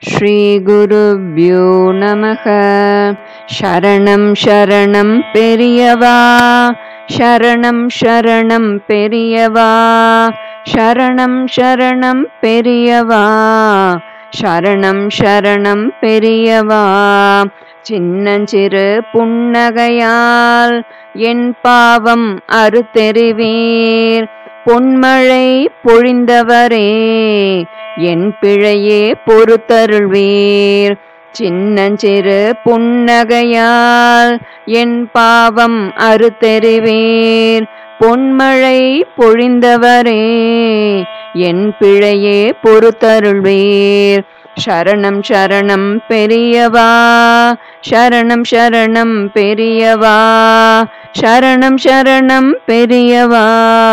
ஸ்ரீகுருப்யோ நமக சரணம் சரணம் பெரியவா சரணம் சரணம் பெரியவா சரணம் சரணம் பெரியவா சரணம் சரணம் பெரியவா சின்னஞ்சிறு புன்னகையால் என் பாவம் அறுத்தெறிவீர் பொன்மழை பொழிந்தவரே என் பிழையே பொறுத்தருள்வீர் சின்னஞ்சிறு புன்னகையால் என் பாவம் அறுத்தெறிவீர் பொன்மழை பொழிந்தவரே என் பிழையே பொறுத்தருள்வீர் சரணம் சரணம் பெரியவா சரணம் சரணம் பெரியவா சரணம் சரணம் பெரியவா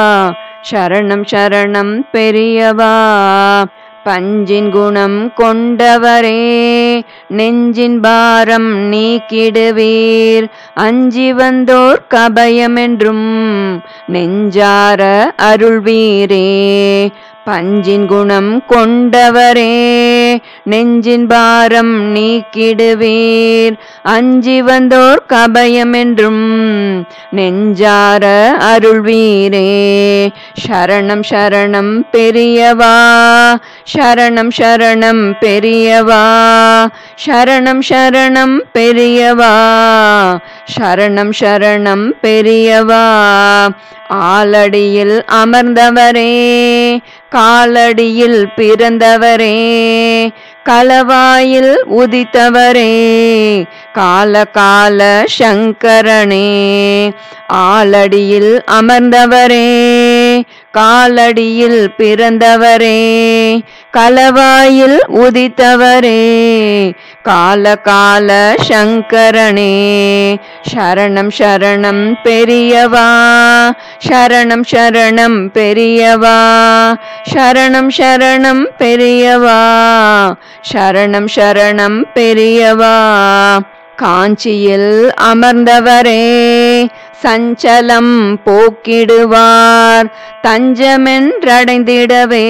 சரணம் சரணம் பெரியவா பஞ்சின் குணம் கொண்டவரே நெஞ்சின் பாரம் நீக்கிடுவீர் அஞ்சி வந்தோர் கபயமென்றும் நெஞ்சார அருள்வீரே பஞ்சின் குணம் கொண்டவரே நெஞ்சின் பாரம் நீக்கிடுவீர் அஞ்சி வந்தோர் கபயமென்றும் நெஞ்சார அருள்வீரே சரணம் சரணம் பெரியவா சரணம் சரணம் பெரியவா சரணம் சரணம் பெரியவா சரணம் சரணம் பெரியவா ஆலடியில் அமர்ந்தவரே காலடியில் பிறந்தவரே களவாயில் உதித்தவரே கால கால சங்கரனே ஆலடியில் அமர்ந்தவரே காலடியில் பிறந்தவரே களவாயில் உதித்தவரே கால கால சங்கரனே சரணம் சரணம் பெரியவா சரணம் சரணம் பெரியவா சரணம் சரணம் பெரியவா சரணம் சரணம் பெரியவா காஞ்சியில் அமர்ந்தவரே சஞ்சலம் போக்கிடுவார் தஞ்சமென்றடைந்திடவே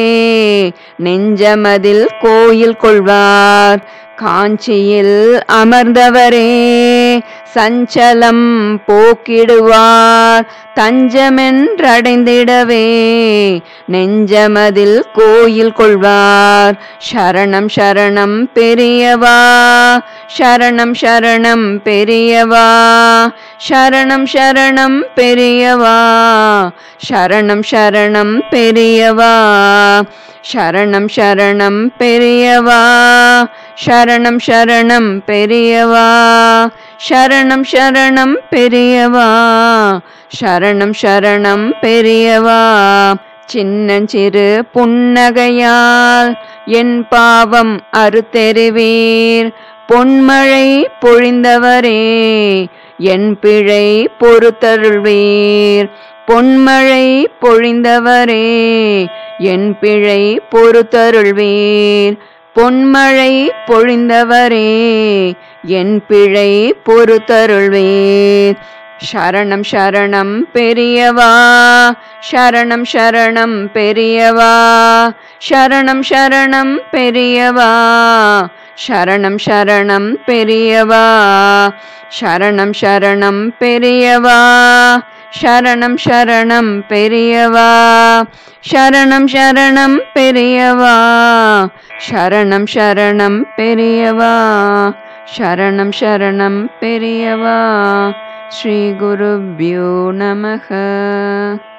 நெஞ்சமதில் கோயில் கொள்வார் காஞ்சியில் அமர்ந்தவரே சஞ்சலம் போக்கிடுவார் தஞ்சமென்றடைந்திடவே நெஞ்சமதில் கோயில் கொள்வார் சரணம் சரணம் பெரியவா சரணம் சரணம் பெரியவா சரணம் சரணம் பெரியவா சரணம் சரணம் பெரியவா சரணம் சரணம் பெரியவா சரணம் சரணம் பெரியவா சரணம் சரணம் பெரியவா சரணம் சரணம் பெரியவா சின்னஞ்சிறு புன்னகையால் என் பாவம் அறுத்தெறிவீர் பொன்மழை பொழிந்தவரே என் பிழை பொறுத்தருள்வீர் பொன்மழை பொழிந்தவரே என் பிழை பொறுத்தருள்வீர் பொன்மழை பொழிந்தவரே என் பிழை பொறுத்தருள்வீர் சரணம் சரணம் பெரியவா சரணம் சரணம் பெரியவா சரணம் சரணம் பெரியவா சரணம் சரணம் பெரியவா சரணம் சரணம் பெரியவா சரணம் சரணம் பெரியவா சரணம் சரணம் பெரியவா சரணம் சரணம் பெரியவா சரணம் சரணம் பெரியவா ஸ்ரீ குருப்யோ நமக